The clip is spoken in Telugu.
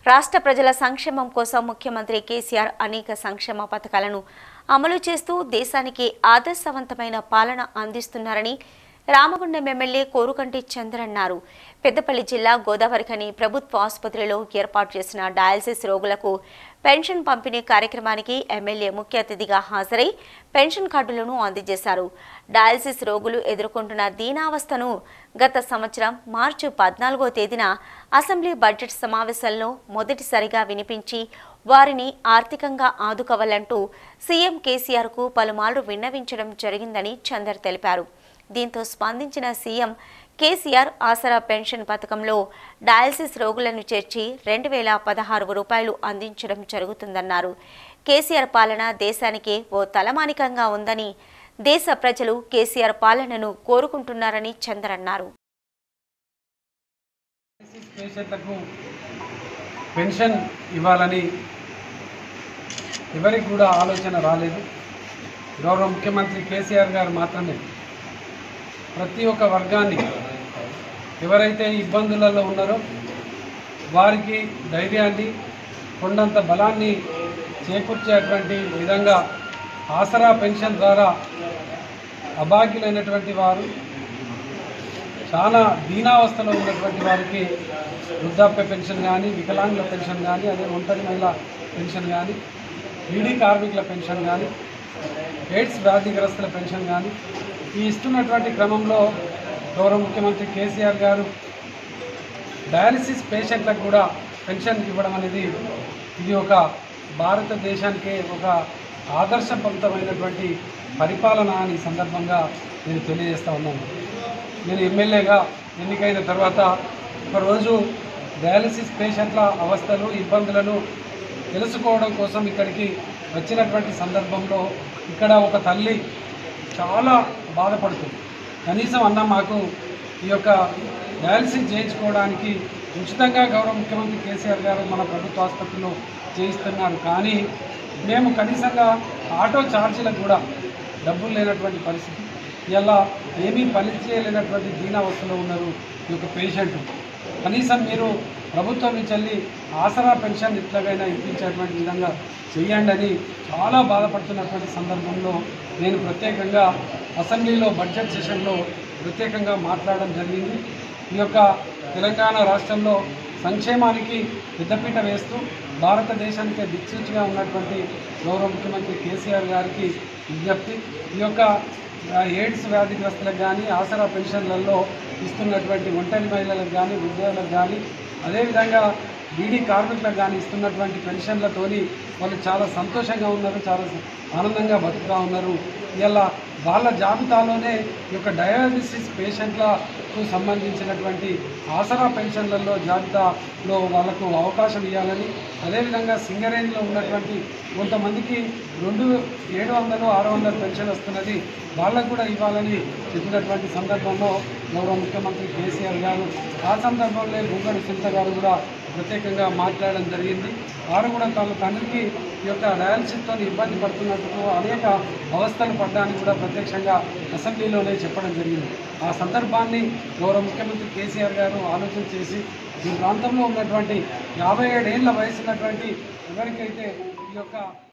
రాష్ట్ర ప్రజల సంక్షేమం కోసం ముఖ్యమంత్రి కేసీఆర్ అనేక సంక్షేమ పథకాలను అమలు చేస్తూ దేశానికి ఆదర్శవంతమైన పాలన అందిస్తున్నారని రామగుండం ఎమ్మెల్యే కోరుకంటి చంద్ర అన్నారు పెద్దపల్లి జిల్లా గోదావరిఖని ప్రభుత్వ ఆసుపత్రిలో ఏర్పాటు చేసిన డయాలసిస్ రోగులకు పెన్షన్ పంపిణీ కార్యక్రమానికి ఎమ్మెల్యే ముఖ్య అతిథిగా హాజరై పెన్షన్ కార్డులను అందజేశారు డయాలసిస్ రోగులు ఎదుర్కొంటున్న దీనావస్థను గత సంవత్సరం మార్చి పద్నాలుగో తేదీన అసెంబ్లీ బడ్జెట్ సమావేశంలో మొదటిసారిగా వినిపించి వారిని ఆర్థికంగా ఆదుకోవాలంటూ సీఎం కేసీఆర్కు పలుమార్లు విన్నవించడం జరిగిందని చందర్ తెలిపారు దీంతో స్పందించిన సీఎం కేసీఆర్ ఆసరా పెన్షన్ పథకంలో డయాలసిస్ రోగులను చేర్చి రెండు వేల పదహారు రూపాయలు అందించడం జరుగుతుందన్నారు కేసీఆర్ పాలన దేశానికి ఓ తలమానికంగా ఉందని దేశ ప్రజలు కేసీఆర్ పాలనను కోరుకుంటున్నారని చందర్ అన్నారు డయాలసిస్ పేషెంట్లకు పెన్షన్ ఇవ్వాలని ఎవరికి కూడా ఆలోచన రాలేదు గౌరవ ముఖ్యమంత్రి కేసీఆర్ గారు మాత్రమే ప్రతి ఒక్క వర్గాన్ని ఎవరైతే ఇబ్బందులలో ఉన్నారో వారికి ధైర్యాన్ని కొండంత బలాన్ని చేకూర్చేటువంటి విధంగా ఆసరా పెన్షన్ ద్వారా అభాగ్యులైనటువంటి వారు చాలా దీనావస్థలో ఉన్నటువంటి వారికి వృద్ధాప్య పెన్షన్ కానీ వికలాంగుల పెన్షన్ కానీ అదే ఒంటరి మహిళ పెన్షన్ కానీ బీడీ కార్మికుల పెన్షన్ కానీ ఎయిడ్స్ వ్యాధిగ్రస్తుల పెన్షన్ కానీ ఈ ఇస్తున్నటువంటి క్రమంలో గౌరవ ముఖ్యమంత్రి కేసీఆర్ గారు డయాలసిస్ పేషెంట్లకు కూడా పెన్షన్ ఇవ్వడం అనేది ఇది ఒక భారతదేశానికే ఒక ఆదర్శవంతమైనటువంటి పరిపాలన అని ఈ సందర్భంగా నేను తెలియజేస్తా ఉన్నాను నేను ఎమ్మెల్యేగా ఎన్నికైన తర్వాత ఒకరోజు డయాలసిస్ పేషెంట్ల అవస్థలు ఇబ్బందులను తెలుసుకోవడం కోసం ఇక్కడికి వచ్చినటువంటి సందర్భంలో ఇక్కడ ఒక తల్లి చాలా బాధపడుతుంది కనీసం అన్న మాకు ఈ యొక్క డయాలసిస్ చేయించుకోవడానికి ఉచితంగా గౌరవ ముఖ్యమంత్రి కేసీఆర్ గారు మన ప్రభుత్వ ఆసుపత్రిలో చేయిస్తున్నారు కానీ మేము కనీసంగా ఆటో ఛార్జీలకు కూడా డబ్బులు లేనటువంటి పరిస్థితి ఇలా ఏమీ పని చేయలేనటువంటి దీనావస్థలో ఉన్నారు ఈ యొక్క పేషెంట్ కనీసం మీరు ప్రభుత్వం నుంచి వెళ్ళి ఆసరా పెన్షన్ ఇట్లాగైనా ఇప్పించేటువంటి విధంగా చేయండి అని చాలా బాధపడుతున్నటువంటి సందర్భంలో నేను ప్రత్యేకంగా అసెంబ్లీలో బడ్జెట్ సెషన్లో ప్రత్యేకంగా మాట్లాడడం జరిగింది ఈ యొక్క తెలంగాణ రాష్ట్రంలో సంక్షేమానికి పెద్దపీట వేస్తూ భారతదేశానికి దిక్సూచిగా ఉన్నటువంటి గౌరవ ముఖ్యమంత్రి కేసీఆర్ గారికి విజ్ఞప్తి ఈ యొక్క ఆ, ఎయిడ్స్ వ్యాధిగ్రస్తులకు కానీ ఆసరా పెన్షన్లలో ఇస్తున్నటువంటి ఒంటరి మహిళలకు కానీ వృద్ధులకు కానీ అదేవిధంగా బీడీ కార్మికులకు కానీ ఇస్తున్నటువంటి పెన్షన్లతోని వాళ్ళు చాలా సంతోషంగా ఉన్నారు చాలా ఆనందంగా బతుకుతూ ఉన్నారు ఇలా వాళ్ళ జాబితాలోనే ఈ యొక్క డయాలసిస్ పేషెంట్లకు సంబంధించినటువంటి ఆసరా పెన్షన్లలో జాబితాలో వాళ్ళకు అవకాశం ఇవ్వాలని అదేవిధంగా సింగరేణిలో ఉన్నటువంటి కొంతమందికి రెండు ఏడు వందలు ఆరు వందలు పెన్షన్ వస్తున్నది వాళ్ళకు కూడా ఇవ్వాలని చెప్పినటువంటి సందర్భంలో గౌరవ ముఖ్యమంత్రి కేసీఆర్ గారు ఆ సందర్భంలో గుంగడి సునీత గారు కూడా ప్రత్యేకంగా మాట్లాడడం జరిగింది వారు కూడా తన తండ్రికి ఈ యొక్క డయాలసిస్తో ఇబ్బంది పడుతున్నట్టు అనేక అవస్థలు పడ్డానికి కూడా ప్రత్యక్షంగా అసెంబ్లీలోనే చెప్పడం జరిగింది ఆ సందర్భాన్ని గౌరవ ముఖ్యమంత్రి కేసీఆర్ గారు ఆలోచన చేసి ఈ ప్రాంతంలో ఉన్నటువంటి యాభై ఏడేళ్ల వయసు ఉన్నటువంటి ఎవరికైతే ఈ యొక్క